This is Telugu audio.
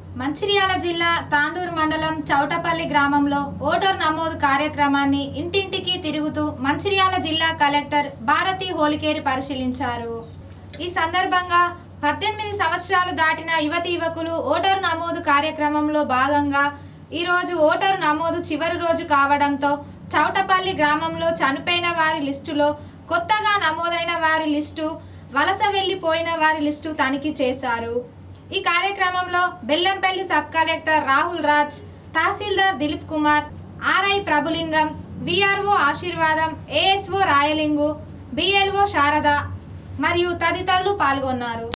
మంచిర్యాల జిల్లా తాండూరు మండలం చౌటపల్లి గ్రామంలో ఓటర్ నమోదు కార్యక్రమాన్ని ఇంటింటికి తిరుగుతూ మంచిర్యాల జిల్లా కలెక్టర్ భారతి హోలికేరి పరిశీలించారు ఈ సందర్భంగా పద్దెనిమిది సంవత్సరాలు దాటిన యువతి యువకులు ఓటరు నమోదు కార్యక్రమంలో భాగంగా ఈరోజు ఓటరు నమోదు చివరి రోజు కావడంతో చౌటపల్లి గ్రామంలో చనిపోయిన వారి లిస్టులో కొత్తగా నమోదైన వారి లిస్టు వలస వెళ్లిపోయిన వారి లిస్టు తనిఖీ చేశారు ఈ కార్యక్రమంలో Bellampalli sub collector Rahul Raj tahsildar Dilip Kumar RI Prabhulingam VRO Ashirvadam ASO Rayalingu BLO Sharada మరియు తదితరులు పాల్గొన్నారు